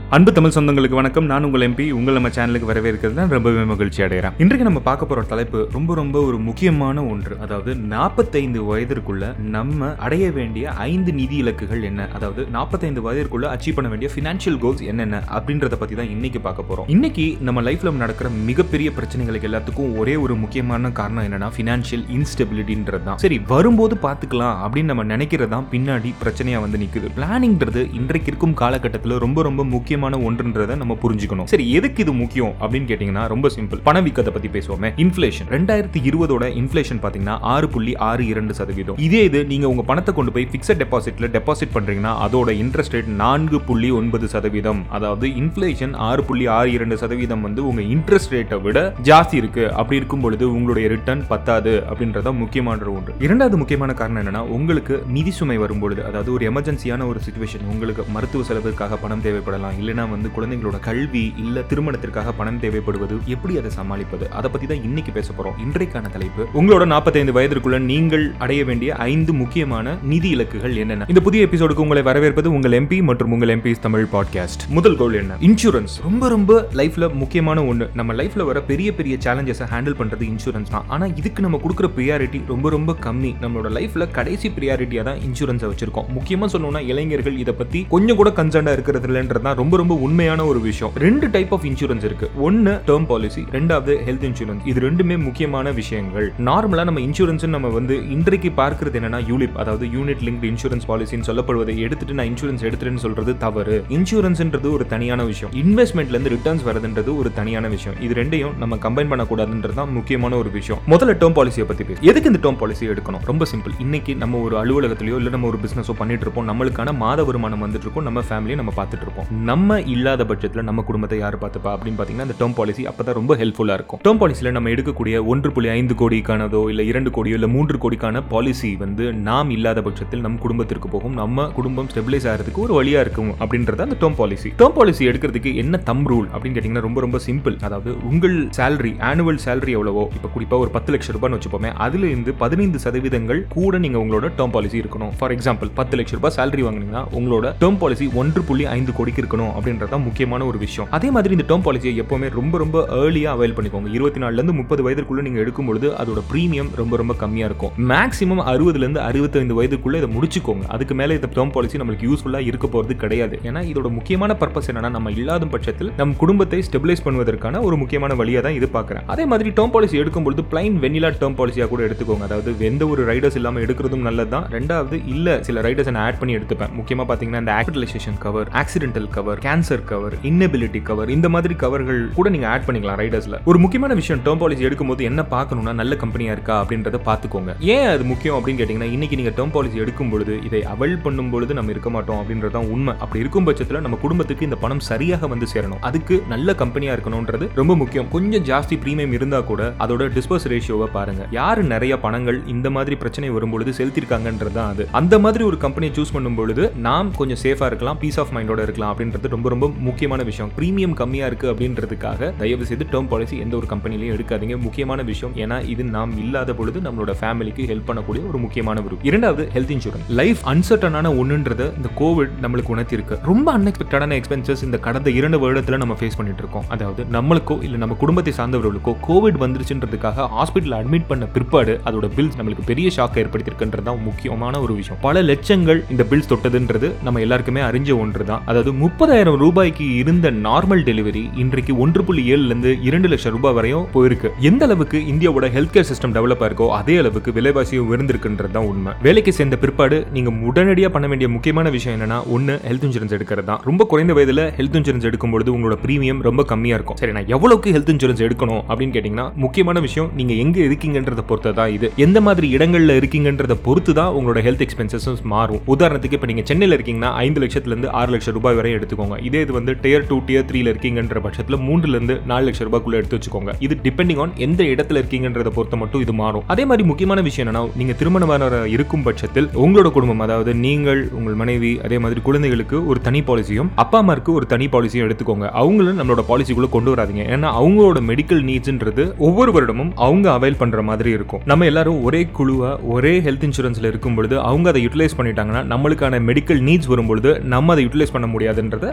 அன்பு தமிழ் சொந்தங்களுக்கு வணக்கம் நான் உங்கள் எம்பி உங்கள் நம்ம சேனலுக்கு வரவேற்கிறது நான் ரொம்பவே மகிழ்ச்சி அடைகிறேன் இன்றைக்கு நம்ம பார்க்க போற தலைப்பு ரொம்ப ரொம்ப ஒரு முக்கியமான ஒன்று அதாவது நாற்பத்தைந்து வயதிற்குள்ள நம்ம அடைய வேண்டிய ஐந்து நிதி இலக்குகள் என்ன அதாவது நாற்பத்தைந்து வயதிற்குள்ள அச்சீவ் பண்ண வேண்டிய ஃபினான்ஷியல் கோல்ஸ் என்னென்ன அப்படின்றத பத்தி தான் இன்னைக்கு பார்க்க போறோம் இன்னைக்கு நம்ம லைஃப்ல நடக்கிற மிகப்பெரிய பிரச்சனைகளுக்கு எல்லாத்துக்கும் ஒரே ஒரு முக்கியமான காரணம் என்னன்னா ஃபினான்ஷியல் இன்ஸ்டெபிலிட்டின்றது தான் சரி வரும்போது பார்த்துக்கலாம் அப்படின்னு நம்ம நினைக்கிறது தான் பின்னாடி பிரச்சனையா வந்து நிக்குது பிளானிங்ன்றது இன்றைக்கு இருக்கும் காலகட்டத்தில் ரொம்ப ரொம்ப முக்கியமான ஒன்றுன்றதை நம்ம புரிஞ்சுக்கணும் சரி எதுக்கு இது முக்கியம் அப்படின்னு கேட்டீங்கன்னா ரொம்ப சிம்பிள் பணவீக்கத்தை பத்தி பேசுவோமே இன்ஃபிளேஷன் ரெண்டாயிரத்தி இருபதோட இன்ஃபிளேஷன் பாத்தீங்கன்னா ஆறு புள்ளி ஆறு இரண்டு சதவீதம் இதே இது நீங்க உங்க பணத்தை கொண்டு போய் பிக்சட் டெபாசிட்ல டெபாசிட் பண்றீங்கன்னா அதோட இன்ட்ரெஸ்ட் ரேட் நான்கு புள்ளி ஒன்பது சதவீதம் அதாவது இன்ஃபிளேஷன் ஆறு புள்ளி ஆறு இரண்டு சதவீதம் வந்து உங்க இன்ட்ரெஸ்ட் ரேட்டை விட ஜாஸ்தி இருக்கு அப்படி இருக்கும் பொழுது உங்களுடைய ரிட்டர்ன் பத்தாது அப்படின்றத முக்கியமான ஒன்று இரண்டாவது முக்கியமான காரணம் என்னன்னா உங்களுக்கு நிதி சுமை வரும்பொழுது அதாவது ஒரு எமர்ஜென்சியான ஒரு சுச்சுவேஷன் உங்களுக்கு மருத்துவ செலவிற்காக பணம் தேவைப்படலாம் இல்லைன்னா வந்து குழந்தைங்களோட கல்வி இல்ல திருமணத்திற்காக பணம் தேவைப்படுவது எப்படி அதை சமாளிப்பது அதை பத்தி தான் இன்னைக்கு பேச போறோம் இன்றைக்கான தலைப்பு உங்களோட 45 வயதிற்குள்ள நீங்கள் அடைய வேண்டிய ஐந்து முக்கியமான நிதி இலக்குகள் என்னென்ன இந்த புதிய எபிசோடுக்கு உங்களை வரவேற்பது உங்கள் எம்பி மற்றும் உங்கள் எம்பிஸ் தமிழ் பாட்காஸ்ட் முதல் கோல் என்ன இன்சூரன்ஸ் ரொம்ப ரொம்ப லைஃப்ல முக்கியமான ஒன்று நம்ம லைஃப்ல வர பெரிய பெரிய சேலஞ்சஸை ஹேண்டில் பண்றது இன்சூரன்ஸ் தான் ஆனா இதுக்கு நம்ம கொடுக்குற ப்ரியாரிட்டி ரொம்ப ரொம்ப கம்மி நம்மளோட லைஃப்ல கடைசி ப்ரியாரிட்டியா தான் இன்சூரன்ஸை வச்சிருக்கோம் முக்கியமா சொல்லணும்னா இளைஞர்கள் இதை பத்தி கொஞ்சம் கூட கன்சர்ன்டா இருக்கிறது இல்லைன்றது தான் ரொம்ப ரொம்ப உண்மையான ஒரு விஷயம் ரெண்டு டைப் ஆஃப் இன்சூரன்ஸ் இருக்கு ஒன்னு டேர்ம் பாலிசி ரெண்டாவது ஹெல்த் இன்சூரன்ஸ் இது ரெண்டுமே முக்கியமான விஷயங்கள் நார்மலா நம்ம இன்சூரன்ஸ் நம்ம வந்து இன்றைக்கு பார்க்கிறது என்னன்னா யூலிப் அதாவது யூனிட் லிங்க் இன்சூரன்ஸ் பாலிசின்னு சொல்லப்படுவதை எடுத்துட்டு நான் இன்சூரன்ஸ் எடுத்துட்டேன்னு சொல்றது தவறு இன்சூரன்ஸ்ன்றது ஒரு தனியான விஷயம் இன்வெஸ்ட்மெண்ட்ல இருந்து ரிட்டர்ன்ஸ் வரதுன்றது ஒரு தனியான விஷயம் இது ரெண்டையும் நம்ம கம்பைன் பண்ணக்கூடாதுன்றது தான் முக்கியமான ஒரு விஷயம் முதல்ல டேர்ம் பாலிசியை பத்தி பேசு எதுக்கு இந்த டேர்ம் பாலிசி எடுக்கணும் ரொம்ப சிம்பிள் இன்னைக்கு நம்ம ஒரு அலுவலகத்திலயோ இல்ல நம்ம ஒரு பிசினஸோ பண்ணிட்டு இருப்போம் நம்மளுக்கான மாத வருமானம் வந்துட்டு இருக்கும் நம்ம ஃபேமிலியை நம்ம பார்த்துட்டு இருப்போம் நம்ம இல்லாத பட்சத்தில் நம்ம குடும்பத்தை யார் பார்த்துப்பா அப்படின்னு பார்த்தீங்கன்னா இந்த டேர்ம் பாலிசி அப்பதான் ரொம்ப ஹெல்ப்ஃபுல்லா இருக்கும் டேர்ம் பாலிசியில் நம்ம எடுக்கக்கூடிய ஒன்று புள்ளி ஐந்து கோடிக்கானதோ இல்ல இரண்டு கோடியோ இல்ல மூன்று கோடிக்கான பாலிசி வந்து நாம் இல்லாத பட்சத்தில் நம் குடும்பத்திற்கு போகும் நம்ம குடும்பம் ஸ்டெபிலைஸ் ஆகிறதுக்கு ஒரு வழியா இருக்கும் அப்படின்றத அந்த டேர்ம் பாலிசி டேர்ம் பாலிசி எடுக்கிறதுக்கு என்ன தம் ரூல் அப்படின்னு கேட்டிங்கன்னா ரொம்ப ரொம்ப சிம்பிள் அதாவது உங்கள் சேலரி ஆனுவல் சேலரி எவ்வளவோ இப்போ குறிப்பா ஒரு பத்து லட்சம் ரூபாய்னு வச்சுப்போமே அதுல இருந்து பதினைந்து சதவீதங்கள் கூட நீங்க உங்களோட டேர்ம் பாலிசி இருக்கணும் ஃபார் எக்ஸாம்பிள் பத்து லட்சம் ரூபாய் சேலரி வாங்குனீங்கன்னா உங்களோட டேர்ம் பாலிசி ஒன்று புள்ளி ஐந்து கோடிக்கு இருக்கணும் அப்படின்றது தான் முக்கியமான ஒரு விஷயம் அதே மாதிரி இந்த டேர்ம் பாலிசியை எப்பவுமே ரொம்ப ரொம்ப ஏர்லியா அவைல் பண்ணிக்கோங்க இருபத்தி நாலுல இருந்து முப்பது வயதுக்குள்ள நீங்க எடுக்கும் பொழுது அதோட பிரீமியம் ரொம்ப ரொம்ப கம்மியா இருக்கும் மேக்ஸிமம் அறுபதுல இருந்து அறுபத்தைந்து வயதுக்குள்ள இதை முடிச்சுக்கோங்க அதுக்கு மேல இந்த டேர்ம் பாலிசி நம்மளுக்கு யூஸ்ஃபுல்லா இருக்க போறது கிடையாது ஏன்னா இதோட முக்கியமான பர்பஸ் என்னன்னா நம்ம இல்லாத பட்சத்தில் நம் குடும்பத்தை ஸ்டெபிலைஸ் பண்ணுவதற்கான ஒரு முக்கியமான வழியா தான் இது பார்க்கறேன் அதே மாதிரி டேர்ம் பாலிசி எடுக்கும்பொழுது பிளைன் வெனிலா டேர்ம் பாலிசியா கூட எடுத்துக்கோங்க அதாவது எந்த ஒரு ரைடர்ஸ் இல்லாம எடுக்கிறதும் நல்லது தான் ரெண்டாவது இல்ல சில ரைடர்ஸ் நான் ஆட் பண்ணி எடுத்துப்பேன் முக்கியமா பாத்தீங்கன்னா இந்த ஆக்சிடலைசேஷன் cover accidental cover cancer cover inability cover இந்த மாதிரி கவர்கள் கூட நீங்க ஆட் பண்ணிக்கலாம் ரைடர்ஸ்ல ஒரு முக்கியமான விஷயம் டேர்ம் பாலிசி எடுக்கும்போது என்ன பார்க்கணும்னா நல்ல கம்பெனியா இருக்கா அப்படின்றத பார்த்துக்கோங்க ஏன் அது முக்கியம் அப்படின்னு கேட்டீங்கன்னா இன்னைக்கு நீங்க டேர்ம் பாலிசி எடுக்கும் பொழுது இதை அவல் பண்ணும் பொழுது நம்ம இருக்க மாட்டோம் அப்படின்றது தான் உண்மை அப்படி இருக்கும் பட்சத்தில் நம்ம குடும்பத்துக்கு இந்த பணம் சரியாக வந்து சேரணும் அதுக்கு நல்ல கம்பெனியா இருக்கணும்ன்றது ரொம்ப முக்கியம் கொஞ்சம் ஜாஸ்தி பிரீமியம் இருந்தா கூட அதோட டிஸ்போஸ் ரேஷியோவை பாருங்க யாரு நிறைய பணங்கள் இந்த மாதிரி பிரச்சனை வரும்பொழுது செலுத்திருக்காங்கன்றது தான் அது அந்த மாதிரி ஒரு கம்பெனியை சூஸ் பண்ணும் பொழுது நாம் கொஞ்சம் சேஃபா இருக்கலாம் பீஸ் ஆஃப் மைண்டோட இருக்கலாம் அப்படின்றது ரொம்ப ரொம்ப முக்கியமான விஷயம் பிரீமியம் கம்மியா இருக்கு அப்படின்றதுக்காக தயவு செய்து டேர்ம் பாலிசி எந்த ஒரு கம்பெனிலையும் எடுக்காதீங்க முக்கியமான விஷயம் ஏன்னா இது நாம் இல்லாத பொழுது நம்மளோட ஃபேமிலிக்கு ஹெல்ப் பண்ணக்கூடிய ஒரு முக்கியமான ஒரு இரண்டாவது ஹெல்த் இன்சூரன்ஸ் லைஃப் அன்சர்டனான ஒன்றுன்றத இந்த கோவிட் நம்மளுக்கு உணர்த்தி இருக்கு ரொம்ப அன்எக்ஸ்பெக்டடான எக்ஸ்பென்சஸ் இந்த கடந்த இரண்டு வருடத்துல நம்ம ஃபேஸ் பண்ணிட்டு இருக்கோம் அதாவது நம்மளுக்கோ இல்ல நம்ம குடும்பத்தை சார்ந்தவர்களுக்கோ கோவிட் வந்துருச்சுன்றதுக்காக ஹாஸ்பிட்டல் அட்மிட் பண்ண பிற்பாடு அதோட பில்ஸ் நம்மளுக்கு பெரிய ஷாக் ஏற்படுத்தியிருக்குன்றது தான் முக்கியமான ஒரு விஷயம் பல லட்சங்கள் இந்த பில்ஸ் தொட்டதுன்றது நம்ம எல்லாருக்குமே அறிஞ்ச ஒன்று தான் அதாவது முப்பதாயிரம் ரூபாய்க்கு இருந்த நார்மல் டெலிவரி இன்றைக்கு ஒன்று புள்ளி ஏழுல இருந்து இரண்டு லட்சம் ரூபாய் வரையும் போயிருக்கு எந்த அளவுக்கு இந்தியாவோட ஹெல்த் கேர் சிஸ்டம் டெவலப் இருக்கோ அதே அளவுக்கு விலைவாசியும் உயர்ந்திருக்குன்றது தான் உண்மை வேலைக்கு சேர்ந்த பிற்பாடு நீங்க உடனடியாக பண்ண வேண்டிய முக்கியமான விஷயம் என்னன்னா ஒன்னு ஹெல்த் இன்சூரன்ஸ் எடுக்கிறது தான் ரொம்ப குறைந்த வயதுல ஹெல்த் இன்சூரன்ஸ் எடுக்கும்பொழுது உங்களோட பிரீமியம் ரொம்ப கம்மியா இருக்கும் சரி நான் எவ்வளவுக்கு ஹெல்த் இன்சூரன்ஸ் எடுக்கணும் அப்படின்னு கேட்டீங்கன்னா முக்கியமான விஷயம் நீங்க எங்க இருக்கீங்கன்றத பொறுத்து தான் இது எந்த மாதிரி இடங்கள்ல இருக்கீங்கன்றத பொறுத்து தான் உங்களோட ஹெல்த் எக்ஸ்பென்சஸ் மாறும் உதாரணத்துக்கு இப்போ நீங்க சென்னையில் இருக்கீங்கன்னா ஐந்து லட்சத்துல இருந்து ஆறு லட்சம் ரூபாய் வரை எடுத்துக்கோங்க இதே இது வந்து டியர் டூ டியர் த்ரீல இருக்கீங்கன்ற பட்சத்தில் மூணுல இருந்து நாலு லட்சம் ரூபாய்க்குள்ள எடுத்து வச்சுக்கோங்க இது டிபெண்டிங் ஆன் எந்த இடத்துல இருக்கீங்கன்றத பொறுத்த மட்டும் இது மாறும் அதே மாதிரி முக்கியமான விஷயம் என்னன்னா நீங்க திருமணமான இருக்கும் பட்சத்தில் உங்களோட குடும்பம் அதாவது நீங்கள் உங்கள் மனைவி அதே மாதிரி குழந்தைகளுக்கு ஒரு தனி பாலிசியும் அப்பா அம்மாருக்கு ஒரு தனி பாலிசியும் எடுத்துக்கோங்க அவங்களும் நம்மளோட பாலிசிக்குள்ள கொண்டு வராதீங்க ஏன்னா அவங்களோட மெடிக்கல் நீட்ஸ்ன்றது ஒவ்வொரு வருடமும் அவங்க அவைல் பண்ற மாதிரி இருக்கும் நம்ம எல்லாரும் ஒரே குழுவா ஒரே ஹெல்த் இன்சூரன்ஸ்ல இருக்கும் பொழுது அவங்க அதை யூட்டிலைஸ் பண்ணிட்டாங்கன்னா நம்மளுக்கான மெடிக்கல் நீட்ஸ் வரும்பொழுது நம்ம அதை யூட்டிலைஸ் பண்ண முடியாதுன்றத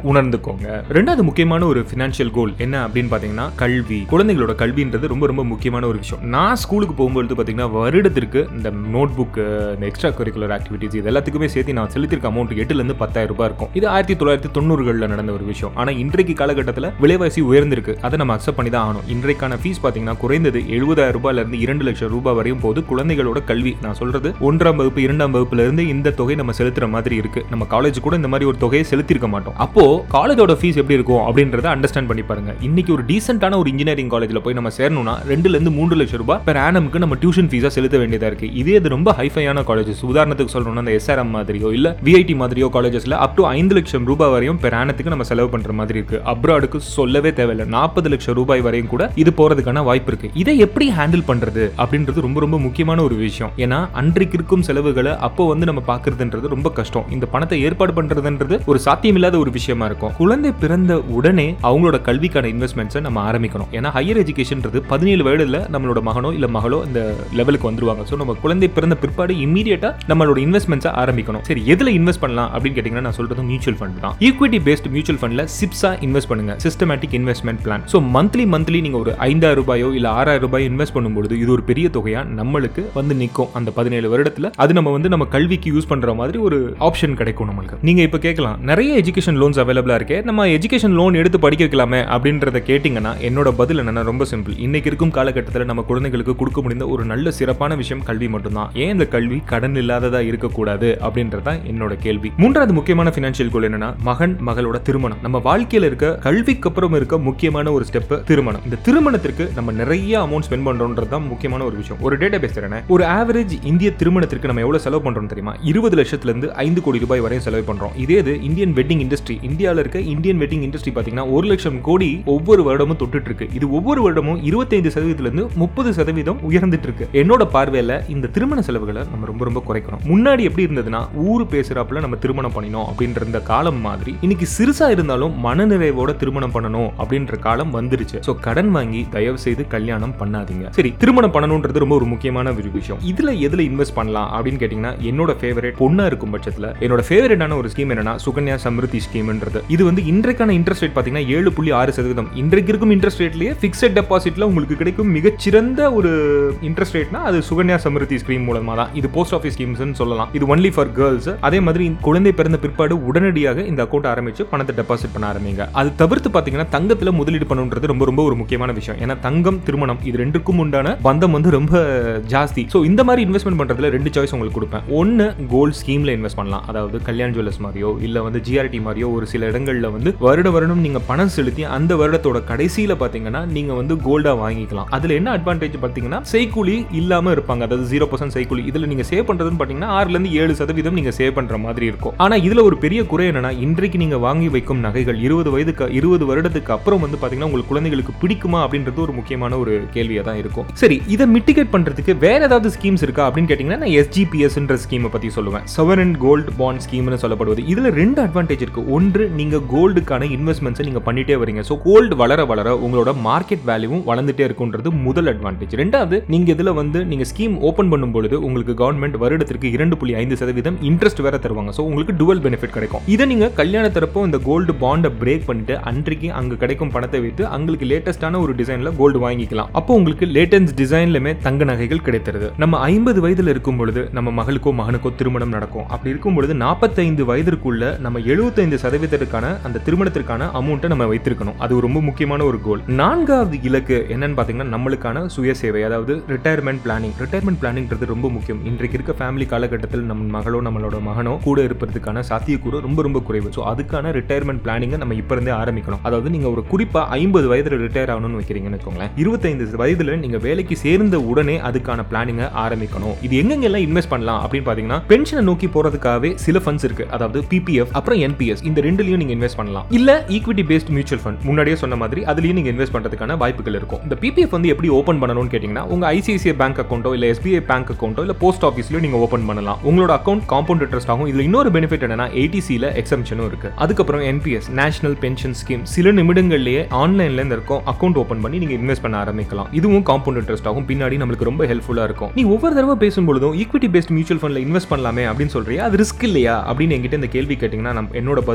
உணர்ந்துக்கோங்க ரெண்டாவது முக்கியமான ஒரு ஃபினான்ஷியல் கோல் என்ன அப்படின்னு பாத்தீங்கன்னா கல்வி குழந்தைகளோட கல்வின்றது ரொம்ப ரொம்ப முக்கியமான ஒரு விஷயம் நான் ஸ்கூலுக்கு போகும்போது பாத்தீங்கன்னா வருடத்திற்கு இந்த நோட் புக் இந்த எக்ஸ்ட்ரா கரிக்குலர் ஆக்டிவிட்டிஸ் இது எல்லாத்துக்குமே சேர்த்து நான் செலுத்திருக்க அமௌண்ட் எட்டுல இருந்து பத்தாயிரம் ரூபாய் இருக்கும் இது ஆயிரத்தி தொள்ளாயிரத்தி தொண்ணூறுகளில் நடந்த ஒரு விஷயம் ஆனா இன்றைக்கு காலகட்டத்தில் விலைவாசி உயர்ந்திருக்கு அதை நம்ம அக்செப்ட் பண்ணி தான் ஆகணும் இன்றைக்கான ஃபீஸ் பாத்தீங்கன்னா குறைந்தது எழுபதாயிரம் ரூபாயில இருந்து இரண்டு லட்சம் ரூபாய் வரையும் போது குழந்தைகளோட கல்வி நான் சொல்றது ஒன்றாம் வகுப்பு இரண்டாம் வகுப்புல இருந்து இந்த தொகை நம்ம செலுத்துற மாதிரி இருக்கு நம்ம காலேஜ் கூட இந்த மாதிரி ஒரு தொகையை செலுத்திருக்க மாட்டோம் அப்போ காலேஜோட ஃபீஸ் எப்படி இருக்கும் அப்படின்றத அண்டர்ஸ்டாண்ட் பண்ணி பாருங்க இன்னைக்கு ஒரு டீசென்டான ஒரு இன்ஜினியரிங் காலேஜ்ல போய் நம்ம சேரணும்னா ரெண்டுல இருந்து மூன்று லட்சம் ரூபாய் பெர் ஆனமுக்கு நம்ம டியூஷன் ஃபீஸா செலுத்த வேண்டியதா இருக்கு இதே இது ரொம்ப ஹைஃபையான காலேஜஸ் உதாரணத்துக்கு சொல்லணும்னா அந்த எஸ்ஆர்எம் மாதிரியோ இல்ல விஐடி மாதிரியோ காலேஜஸ்ல அப் டு ஐந்து லட்சம் ரூபாய் வரையும் பெர் ஆனத்துக்கு நம்ம செலவு பண்ற மாதிரி இருக்கு அப்ராடுக்கு சொல்லவே தேவையில்லை நாற்பது லட்சம் ரூபாய் வரையும் கூட இது போறதுக்கான வாய்ப்பு இருக்கு இதை எப்படி ஹேண்டில் பண்றது அப்படின்றது ரொம்ப ரொம்ப முக்கியமான ஒரு விஷயம் ஏன்னா அன்றைக்கு இருக்கும் செலவுகளை அப்போ வந்து நம்ம பாக்குறதுன்றது ரொம்ப கஷ்டம் இந்த பணத்தை ஏற்பாடு பண்றதுன்றது ஒரு சாத்தியமில்லாத ஒரு விஷயமா இருக்கும் குழந்தை பிறந்த உடனே அவங்களோட கல்விக்கான இன்வெஸ்ட்மெண்ட்ஸை நம்ம ஆரம்பிக்கணும் ஏன்னா ஹையர் எஜுகேஷன்ன்றது பதினேழு வயதுல நம்மளோட மகனோ இல்ல மகளோ இந்த லெவலுக்கு வந்துருவாங்க ஸோ நம்ம குழந்தை பிறந்த பிற்பாடு இமீடியட்டா நம்மளோட இன்வெஸ்ட்மெண்ட்ஸை ஆரம்பிக்கணும் சரி எதுல இன்வெஸ்ட் பண்ணலாம் அப்படின்னு கேட்டீங்கன்னா நான் சொல்றது மியூச்சுவல் ஃபண்ட் தான் ஈக்விட்டி பேஸ்ட் மியூச்சுவல் ஃபண்ட்ல சிப்ஸா இன்வெஸ்ட் பண்ணுங்க systematic investment plan so monthly monthly நீங்க ஒரு ஐந்தாயிரம் ரூபாயோ இல்ல ஆறாயிரம் ரூபாயோ இன்வெஸ்ட் பண்ணும்போது இது ஒரு பெரிய தொகையா நம்மளுக்கு வந்து நிற்கும் அந்த பதினேழு வருடத்துல அது நம்ம வந்து நம்ம கல்விக்கு யூஸ் பண்ற மாதிரி ஒரு ஆப்ஷன் கிடைக்கும் நம்மளுக்கு நீங்க இப்ப கேட்கலாம் நிறைய எஜுகேஷன் லோன்ஸ் அவைலபிளா இருக்கு நம்ம எஜுகேஷன் லோன் எடுத்து படிக்க வைக்கலாமே அப்படின்றத கேட்டிங்கன்னா என்னோட பதில் என்னன்னா ரொம்ப சிம்பிள் இன்னைக்கு இருக்கும் காலகட்டத்தில் நம்ம குழந்தைகளுக்கு கொடுக்க முடிந்த ஒரு நல்ல சிறப்பான விஷயம் கல்வி மட்டும்தான் ஏன் இந்த கல்வி கடன் இல்லாததா இருக்கக்கூடாது அப்படின்றதான் என்னோட கேள்வி மூன்றாவது முக்கியமான ஃபினான்ஷியல் கோல் என்னன்னா மகன் மகளோட திருமணம் நம்ம வாழ்க்கையில இருக்க கல்விக்கு அப்புறம் இருக்க முக்கியமான ஒரு ஸ்டெப் திருமணம் இந்த திருமணத்திற்கு நம்ம நிறைய அமௌண்ட் ஸ்பெண்ட் பண்றோம்ன்றது தான் முக்கியமான ஒரு விஷயம் ஒரு டேட்டா பேஸ் தரேன் ஒரு ஆவரேஜ் இந்திய திருமணத்திற்கு நம்ம எவ்வளவு செலவு பண்றோம் தெரியுமா இருபது லட்சத்துல இருந்து ஐந்து கோடி ரூபாய் வரையும் செலவு பண்றோம் இதே இது இந்தியன் வெட்டிங் இண்டஸ்ட்ரி இந்தியாவில் இருக்க இந்தியன் வெட்டிங் இண்டஸ்ட்ரி பாத்தீங்கன்னா ஒரு லட்சம் கோடி ஒவ்வொரு வருடமும் தொட்டுட்டு இருக்கு இது ஒவ்வொரு வருடமும் இருபத்தைந்து சதவீதத்துல இருந்து முப்பது சதவீதம் உயர்ந்துட்டு இருக்கு என்னோட பார்வையில இந்த திருமண செலவுகளை நம்ம ரொம்ப ரொம்ப குறைக்கணும் முன்னாடி எப்படி இருந்ததுன்னா ஊரு பேசுறாப்புல நம்ம திருமணம் பண்ணினோம் அப்படின்ற இந்த காலம் மாதிரி இன்னைக்கு சிறுசா இருந்தாலும் மனநிறைவோட திருமணம் பண்ணணும் அப்படின்ற காலம் வந்துருச்சு ஸோ கடன் வாங்கி தயவு செய்து கல்யாணம் பண்ணாதீங்க சரி திருமணம் பண்ணணும்ன்றது ரொம்ப ஒரு முக்கியமான ஒரு விஷயம் இதுல எதுல இன்வெஸ்ட் பண்ணலாம் அப்படின்னு கேட்டீங்கன்னா என்னோட ஃபேவரட் பொண்ணா இருக்கும் பட்சத்துல என்னோட ஃபேவரட்டான ஒரு ஸ்கீம் என்னன்னா சுகன்யா சமிருதி ஸ்கீம்ன்றது இது வந்து இன்றைக்கான இன்ட்ரெஸ்ட் ரேட் பாத்தீங்கன்னா ஏழு புள்ளி ஆறு சதவீதம் இன்றைக்கு இருக்கும் இன்ட்ரெஸ்ட் ரேட்லயே ஃபிக்ஸட் டெபாசிட்ல உங்களுக்கு கிடைக்கும் மிகச்சிறந்த ஒரு இன்ட்ரெஸ்ட் ரேட்னா அது சுகன்யா சமிருதி ஸ்கீம் மூலமா தான் இது போஸ்ட் ஆஃபீஸ் ஸ்கீம்ஸ்னு சொல்லலாம் இது ஒன்லி ஃபார் கேர்ள்ஸ் அதே மாதிரி குழந்தை பிறந்த பிற்பாடு உடனடியாக இந்த அக்கௌண்ட் ஆரம்பிச்சு பணத்தை டெபாசிட் பண்ண ஆரம்பிங்க அது தவிர்த்து பாத்தீங்கன்னா தங்கத்துல முதலீடு பண்ணுன்றது ரொம்ப ரொம்ப ஒரு முக்கியமான விஷயம் ஏன்னா தங்கம் திருமணம் இது ரெண்டுக்கும் உண்டான பந்தம் வந்து ரொம்ப ஜாஸ்தி ஸோ இந்த மாதிரி இன்வெஸ்ட்மெண்ட் பண்றதுல ரெண்டு சாய்ஸ் உங்களுக்கு கொடுப்பேன் ஒன்னு கோல்ட் ஸ்கீம்ல இன்வெஸ்ட் பண்ணலாம் அதாவது கல்யாண் ஜுவல்லர்ஸ் மாதிரியோ இல்ல வந்து ஜிஆர்டி மாதிரியோ ஒரு சில இடங்கள்ல வந்து வருட வருடம் நீங்க பணம் செலுத்தி அந்த வருடத்தோட கடைசியில பாத்தீங்கன்னா நீங்க வந்து கோல்டா வாங்கிக்கலாம் அதுல என்ன அட்வான்டேஜ் பாத்தீங்கன்னா செய்கூலி இல்லாம இருப்பாங்க அதாவது ஜீரோ பர்சன்ட் செய்கூலி இதுல நீங்க சேவ் பண்றதுன்னு பாத்தீங்கன்னா ஆறுல இருந்து ஏழு சதவீதம் நீங்க சேவ் பண்ற மாதிரி இருக்கும் ஆனா இதுல ஒரு பெரிய குறை என்னன்னா இன்றைக்கு நீங்க வாங்கி வைக்கும் நகைகள் இருபது வயதுக்கு இருபது வருடத்துக்கு அப்புறம் வந்து பாத்தீங்கன்னா உங்களுக்கு குழந்தைகளுக்கு பிடிக்குமா அப்படின்றது ஒரு முக்கியமான ஒரு கேள்வியா தான் இருக்கும் சரி இதை மிட்டிகேட் பண்றதுக்கு வேற ஏதாவது ஸ்கீம்ஸ் இருக்கா அப்படின்னு கேட்டீங்கன்னா நான் எஸ்ஜிபிஎஸ்ன்ற ஸ்கீமை பத்தி சொல்லுவேன் செவன் கோல்ட் பாண்ட் ஸ்கீம்னு சொல்லப்படுவது இதுல ரெண்டு அட்வான்டேஜ் இருக்கு ஒன்று நீங்க கோல்டுக்கான இன்வெஸ்ட்மெண்ட்ஸை நீங்க பண்ணிட்டே வரீங்க ஸோ கோல்டு வளர வளர உங்களோட மார்க்கெட் வேல்யூவும் வளர்ந்துட்டே இருக்குன்றது முதல் அட்வான்டேஜ் ரெண்டாவது நீங்க இதுல வந்து நீங்க ஸ்கீம் ஓபன் பண்ணும் பொழுது உங்களுக்கு கவர்மெண்ட் வருடத்திற்கு இரண்டு புள்ளி ஐந்து சதவீதம் இன்ட்ரெஸ்ட் வேற தருவாங்க ஸோ உங்களுக்கு டுவல் பெனிஃபிட் கிடைக்கும் இதை நீங்க கல்யாண தரப்போ இந்த கோல்டு பாண்டை பிரேக் பண்ணிட்டு அன்றைக்கு அங்க கிடைக்கும் பணத்தை வைத்து உங்களுக்கு லேட்டஸ்டான ஒரு டிசைன்ல கோல்டு வாங்கிக்கலாம் அப்போ உங்களுக்கு லேட்டஸ்ட் டிசைன்லமே தங்க நகைகள் கிடைத்துருது நம்ம ஐம்பது வயதுல இருக்கும் பொழுது நம்ம மகளுக்கோ மகனுக்கோ திருமணம் நடக்கும் அப்படி இருக்கும் பொழுது நாற்பத்தைந்து வயதிற்குள்ள நம்ம எழுபத்தைந்து சதவீதத்திற்கான அந்த திருமணத்திற்கான அமௌண்ட்டை நம்ம வைத்திருக்கணும் அது ரொம்ப முக்கியமான ஒரு கோல் நான்காவது இலக்கு என்னன்னு பாத்தீங்கன்னா நம்மளுக்கான சுய சேவை அதாவது ரிட்டையர்மெண்ட் பிளானிங் ரிட்டையர்மெண்ட் பிளானிங்கிறது ரொம்ப முக்கியம் இன்றைக்கு இருக்க ஃபேமிலி காலகட்டத்தில் நம்ம மகளோ நம்மளோட மகனோ கூட இருப்பதற்கான சாத்தியக்கூறு ரொம்ப ரொம்ப குறைவு ஸோ அதுக்கான ரிட்டையர்மெண்ட் பிளானிங்கை நம்ம இப்போ இருந்தே ஆரம்பிக்கணும் அதாவது நீங்க ஒரு குறிப்பா ஐம்பது வயதுல ரிட்டையர் ஆகணும்னு வைக்கிறீங்கன்னு வச்சுக்கோங்களேன் இருபத்தைந்து வயதுல நீங்க வேலைக்கு சேர்ந்த உடனே அதுக்கான பிளானிங்கை ஆரம்பிக்கணும் இது எங்கெங்கெல்லாம் இன்வெஸ்ட் பண்ணலாம் அப்படின்னு பாத்தீங்கன்னா பென்ஷனை நோக்கி போறதுக்காகவே சில ஃபண்ட்ஸ் இருக்கு அதாவது பிபிஎஃப் அப்புறம் என்பிஎஸ் இந்த ரெண்டுலயும் நீங்க இன்வெஸ்ட் பண்ணலாம் இல்ல ஈக்விட்டி பேஸ்ட் மியூச்சுவல் ஃபண்ட் முன்னாடியே சொன்ன மாதிரி அதுலயும் நீங்க இன்வெஸ்ட் பண்றதுக்கான வாய்ப்புகள் இருக்கும் இந்த பிபிஎஃப் வந்து எப்படி ஓபன் பண்ணணும்னு கேட்டீங்கன்னா உங்க ஐசிஐசிஐ பேங்க் அக்கௌண்ட்டோ இல்ல எஸ்பிஐ பேங்க் அக்கௌண்ட்டோ இல்ல போஸ்ட் ஆஃபீஸ்லயோ நீங்க ஓபன் பண்ணலாம் உங்களோட அக்கௌண்ட் காம்பவுண்ட் இன்ட்ரெஸ்ட் ஆகும் இதுல இன்னொரு பெனிஃபிட் என்னன்னா ஏடிசியில எக்ஸம்ஷனும் இருக்கு அதுக்கப்புறம் என்பிஎஸ் நேஷனல் பென்ஷன் ஸ்கீம் சில நிமிடங்கள்லயே ஆன்லைன்ல இருந்து இருக்கும் அக்கௌண்ட் ஓபன் பண்ணி நீங்க இன்வெஸ்ட் பண்ண ஆரம்பிக்கலாம் இதுவும் காம்பவுண்ட் இன்ட்ரெஸ்ட் ஆகும் பின்னாடி நம்மளுக்கு ரொம்ப ஹெல்ப்ஃபுல்லா இருக்கும் நீ ஒவ்வொரு தடவை பேசும்பொழுதும் ஈக்விட்டி பேஸ்ட் மியூச்சுவல் ஃபண்ட்ல இன்வெஸ்ட் பண்ணலாமே அப்படின்னு சொல்றியா அது ரிஸ்க் இல்லையா அப்படின்னு என்கிட்ட இந்த கேள்வி கேட்டீங்கன்னா நம்ம என்னோட பதில்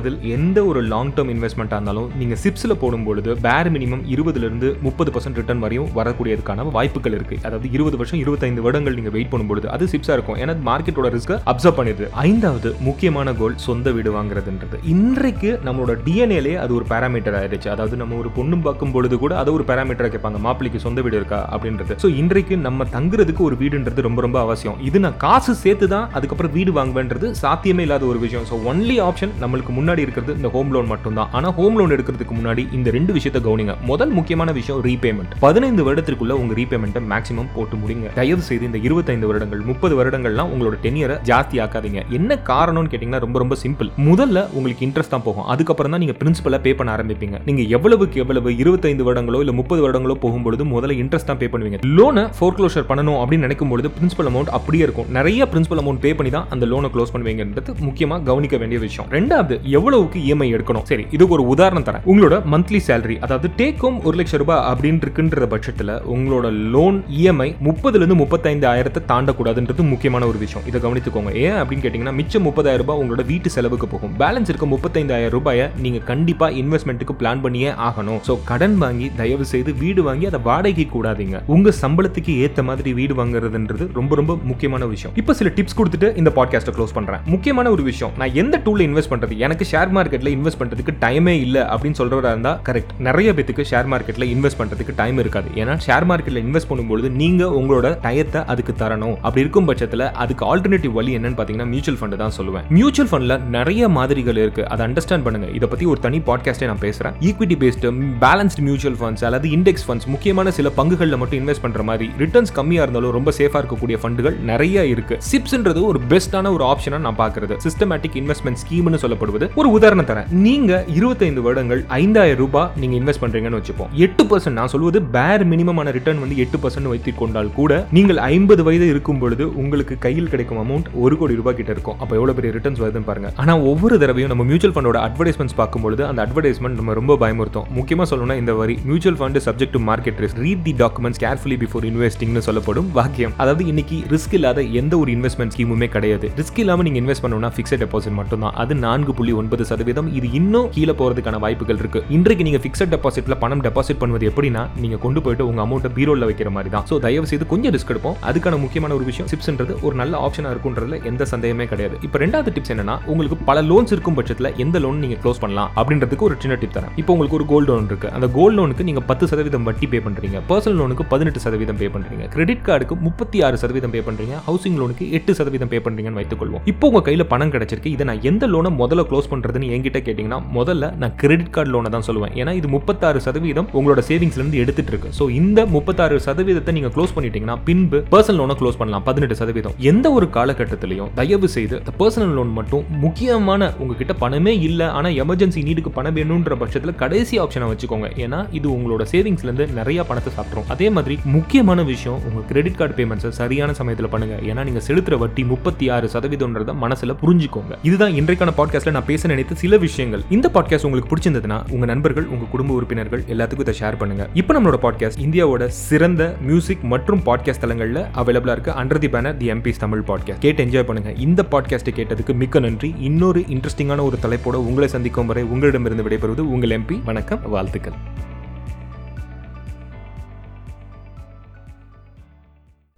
எந்த ஒரு லாங் டேர்ம் இன்வெஸ்ட்மெண்ட்டாக இருந்தாலும் நீங்கள் சிப்ஸில் போடும்பொழுது பேர் மினிமம் இருபதுலேருந்து முப்பது பர்சன்ட் ரிட்டர்ன் வரையும் வரக்கூடியதுக்கான வாய்ப்புகள் இருக்கு அதாவது இருபது வருஷம் இருபத்தைந்து வருடங்கள் நீங்கள் வெயிட் பண்ணும்பொழுது அது சிப்ஸாக இருக்கும் ஏன்னா மார்க்கெட்டோட ரிஸ்க்கை அப்சர்வ் பண்ணிடுது ஐந்தாவது முக்கியமான கோல் சொந்த வீடு வாங்குறதுன்றது இன்றைக்கு நம்மளோட டிஎன்ஏலே அது ஒரு பேராமீட்டர் ஆயிடுச்சு அதாவது நம்ம ஒரு பொண்ணு பார்க்கும் பொழுது கூட அது ஒரு பேராமீட்டரை கேட்பாங்க மாப்பிள்ளைக்கு சொந்த வீடு இருக்கா அப்படின்றது ஸோ இன்றைக்கு நம்ம தங்குறதுக்கு ஒரு வீடுன்றது ரொம்ப ரொம்ப அவசியம் இது நான் காசு சேர்த்து தான் அதுக்கப்புறம் வீடு வாங்குவேன்றது சாத்தியமே இல்லாத ஒரு விஷயம் ஸோ ஒன்லி ஆப்ஷன் நம்மளுக்கு முன்னாடி இருக்கிறது இந்த ஹோம் லோன் மட்டும் தான் ஆனால் ஹோம் லோன் எடுக்கிறதுக்கு முன்னாடி இந்த ரெண்டு விஷயத்த கவனிங்க முதல் முக்கியமான விஷயம் ரீபேமெண்ட் பதினைந்து வருடத்திற்குள்ள உங்க ரீபேமெண்ட்டை மேக்ஸிமம் போட்டு முடிங்க தயவு செய்து இந்த இருபத்தைந்து வருடங்கள் முப்பது வருடங்கள்லாம் உங்களோட டெனியரை ஜாஸ்தி ஆக்காதீங்க என்ன காரணம்னு கேட்டிங்கன்னா ரொம்ப ரொம்ப சிம்பிள் முதல்ல உங்களுக்கு இன்ட்ரெஸ்ட் தான் போகும் அதுக்கப்புறம் தான் நீங்க பிரின்சிபலை பே பண்ண ஆரம்பிப்பீங்க நீங்க எவ்வளவுக்கு எவ்வளவு இருபத்தைந்து வருடங்களோ இல்ல முப்பது வருடங்களோ போகும்பொழுது முதல்ல இன்ட்ரெஸ்ட் தான் பே பண்ணுவீங்க லோனை ஃபோர்க்ளோஷர் பண்ணணும் அப்படின்னு நினைக்கும் பொழுது பிரின்சிபல் அமௌண்ட் அப்படியே இருக்கும் நிறைய பிரின்சிபல் அமௌண்ட் பே பண்ணி தான் அந்த லோனை க்ளோஸ் பண்ணுவீங்கன்றது முக்கியமா கவனிக்க வேண்டிய விஷயம் ரெண்டாவது எவ்வளவுக்கு இஎம்ஐ எடுக்கணும் சரி இதுக்கு ஒரு உதாரணம் தரேன் உங்களோட மந்த்லி சேலரி அதாவது டேக் ஹோம் ஒரு லட்சம் ரூபாய் அப்படின்னு இருக்குன்ற பட்சத்தில் உங்களோட லோன் இஎம்ஐ முப்பதுல இருந்து முப்பத்தைந்து ஆயிரத்தை தாண்டக்கூடாதுன்றது முக்கியமான ஒரு விஷயம் இதை கவனித்துக்கோங்க ஏன் அப்படின்னு கேட்டிங்கன்னா மிச்சம் முப்பதாயிரம் ரூபாய் உங்களோட வீட்டு செலவுக்கு போகும் பேலன்ஸ் இருக்க முப்பத்தைந்தாயிரம் ரூபாயை நீங்க கண்டிப்பா இன்வெஸ்ட்மெண்ட்டுக்கு பிளான் பண்ணியே ஆகணும் ஸோ கடன் வாங்கி தயவு செய்து வீடு வாங்கி அதை வாடகை கூடாதீங்க உங்க சம்பளத்துக்கு ஏத்த மாதிரி வீடு வாங்குறதுன்றது ரொம்ப ரொம்ப முக்கியமான விஷயம் இப்போ சில டிப்ஸ் கொடுத்துட்டு இந்த பாட்காஸ்ட்டை க்ளோஸ் பண்றேன் முக்கியமான ஒரு விஷயம் நான் எந்த டூல்ல இன்வெஸ்ட் பண்றது எனக்கு ஷேர் மார்க்கெட்ல இன்வெஸ்ட் பண்றதுக்கு டைமே இல்ல அப்படின்னு சொல்றதா இருந்தா கரெக்ட் நிறைய பேத்துக்கு ஷேர் மார்க்கெட்ல இன்வெஸ்ட் பண்றதுக்கு டைம் இருக்காது ஏன்னா ஷேர் மார்க்கெட்ல இன்வெஸ்ட் பண்ணும்போது நீங்க உங்களோட டயத்தை அதுக்கு தரணும் அப்படி இருக்கும் பட்சத்துல அதுக்கு ஆல்டர்னேட்டிவ் வழி என்னன்னு பாத்தீங்கன்னா மியூச்சுவல் ஃபண்ட் தான் சொல்லுவேன் மியூச்சுவல் ஃபண்ட்ல நிறைய மாதிரிகள் இருக்கு அதை அண்டர்ஸ்டாண்ட் பண்ணுங்க இதை பத்தி ஒரு தனி பாட்காஸ்டே நான் பேசுறேன் equity based balanced mutual funds அல்லது இண்டெக்ஸ் ஃபண்ட்ஸ் முக்கியமான சில பங்குகளில் மட்டும் இன்வெஸ்ட் பண்ற மாதிரி ரிட்டர்ன்ஸ் கம்மியா இருந்தாலும் ரொம்ப சேஃபா இருக்கக்கூடிய ஃபண்டுகள் நிறைய இருக்கு சிப்ஸ்ன்றது ஒரு பெஸ்டான ஒரு ஆப்ஷனா நான் பாக்குறது சிஸ்டமேட்டிக் இன்வெஸ்ட்மெண்ட் ஸ்கீம்னு சொல்லப்படுவது ஒரு உதாரணம் தரேன் நீங்க இருபத்தைந்து வருடங்கள் ஐந்தாயிரம் ரூபாய் நீங்க இன்வெஸ்ட் பண்றீங்கன்னு வச்சுப்போம் எட்டு பர்சன்ட் நான் சொல்வது பேர் மினிமமான ரிட்டர்ன் வந்து எட்டு பர்சன்ட் வைத்துக் கொண்டால் கூட நீங்கள் ஐம்பது வயது இருக்கும் பொழுது உங்களுக்கு கையில் கிடைக்கும் அமௌண்ட் ஒரு கோடி ரூபாய் கிட்ட இருக்கும் அப்போ எவ்வளவு பெரிய ரிட்டர்ன்ஸ் வருதுன்னு பாருங்க ஆனா ஒவ்வொரு தடவையும் நம்ம மியூச்சுவல் ஃபண்டோட அட்வர்டைஸ்மெண்ட்ஸ் பார்க்கும்பொழுது அந்த அட்வர்டைஸ்மெண்ட் நம்ம ரொம்ப பயமுறுத்தும் முக்கியமா சொல்லணும்னா இந்த வரி mutual fund subject to market risk read the documents carefully before இன்வெஸ்டிங்னு சொல்லப்படும் வாக்கியம் அதாவது இன்னைக்கு ரிஸ்க் இல்லாத எந்த ஒரு இன்வெஸ்ட்மெண்ட் ஸ்கீமுமே கிடையாது ரிஸ்க் இல்லாம நீங்க இன்வெஸ்ட் பண்ணணும்னா ஃபிக்ஸட் டெபாசிட் மட்டும் தான் அது நான்கு புள்ளி ஒன்பது சதவீதம் இது இன்னும் கீழே போறதுக்கான வாய்ப்புகள் இருக்கு இன்றைக்கு நீங்க ஃபிக்ஸட் டெபாசிட்ல பணம் டெபாசிட் பண்ணுவது எப்படின்னா நீங்க கொண்டு போயிட்டு உங்க அமௌண்ட்டை பீரோல வைக்கிற மாதிரி தான் ஸோ தயவு செய்து கொஞ்சம் ரிஸ்க் எடுப்போம் அதுக்கான முக்கியமான ஒரு விஷயம் சிப்ஸ்ன்றது ஒரு நல்ல ஆப்ஷனா இருக்குன்றதுல எந்த சந்தேகமே கிடையாது இப்போ ரெண்டாவது டிப்ஸ் என்னன்னா உங்களுக்கு பல லோன்ஸ் இருக்கும் பட்சத்தில் எந்த லோன் நீங்க க்ளோஸ் பண்ணலாம் அப்படின்றதுக்கு ஒரு சின்ன டிப் தரேன் இப்போ உங்களுக்கு ஒரு கோல்டு லோன் இருக்கு அந்த கோல்டு லோனுக்கு நீங்க பத்து சதவீதம் வட்டி பே பண்றீங்க பர்சனல் லோனுக்கு பதினெட்டு சதவீதம் பே பண்றீங்க கிரெடிட் கார்டுக்கு முப்பத்தி ஆறு சதவீதம் பே பண்றீங்க ஹவுசிங் லோனுக்கு எட்டு சதவீதம் பே பண்றீங்கன்னு வைத்துக்கொள்வோம் இப்போ உங்க கையில பணம் கிடைச்சிருக்கு இதை நான் எந்த லோனை முதல்ல க்ளோஸ் பண்றதுன்னு என்கிட்ட கேட்டீங்கன்னா முதல்ல நான் கிரெடிட் கார்டு லோனை தான் சொல்லுவேன் ஏன்னா இது முப்பத்தாறு சதவீதம் உங்களோட சேவிங்ஸ்ல இருந்து எடுத்துட்டு இருக்கு ஸோ இந்த முப்பத்தாறு சதவீதத்தை நீங்க க்ளோஸ் பண்ணிட்டீங்கன்னா பின்பு பர்சனல் லோனை க்ளோஸ் பண்ணலாம் பதினெட்டு சதவீதம் எந்த ஒரு காலகட்டத்திலையும் தயவு செய்து பர்சனல் லோன் மட்டும் முக்கியமான உங்ககிட்ட பணமே இல்லை ஆனா எமர்ஜென்சி நீடுக்கு பணம் வேணுன்ற பட்சத்தில் கடைசி ஆப்ஷனை வச்சுக்கோங்க ஏன்னா இது உங்களோட சேவிங்ஸ்ல இருந்து நிறைய பணத்தை சாப்பிட்றோம் அதே மாதிரி முக்கியமான விஷயம் உங்க கிரெடிட் கார்டு பேமெண்ட்ஸை சரியான சமயத்தில் பண்ணுங்க ஏன்னா நீங்க செலுத்துற வட்டி முப்பத்தி ஆறு சதவீதம்ன்றத மனசுல புரிஞ்சுக்கோங்க இதுதான் இன்றைக்கான பாட்காஸ்ட்ல நான் பேச நினைத்த சில விஷயங்கள் இந்த பாட்காஸ்ட் உங்களுக்கு பிடிச்சிருந்ததுன்னா உங்க நண்பர்கள் உங்க குடும்ப உறுப்பினர்கள் எல்லாத்துக்கும் இதை ஷேர் பண்ணுங்க இப்போ நம்மளோட பாட்காஸ்ட் இந்தியாவோட சிறந்த மியூசிக் மற்றும் பாட்காஸ்ட் தளங்களில் அவைலபிளா இருக்கு அண்டர் தி பேனர் தி எம்பிஸ் தமிழ் பாட்காஸ்ட் கேட்டு என்ஜாய் பண்ணுங்க இந்த பாட்காஸ்ட்டை கேட்டதுக்கு மிக்க நன்றி இன்னொரு இன்ட்ரெஸ்டிங்கான ஒரு தலைப்போட உங்களை சந்திக்கும் வரை உங்களிடமிருந்து விடைபெறுவது உங்கள் எம்பி வணக்கம் வாழ்த்துக்கள்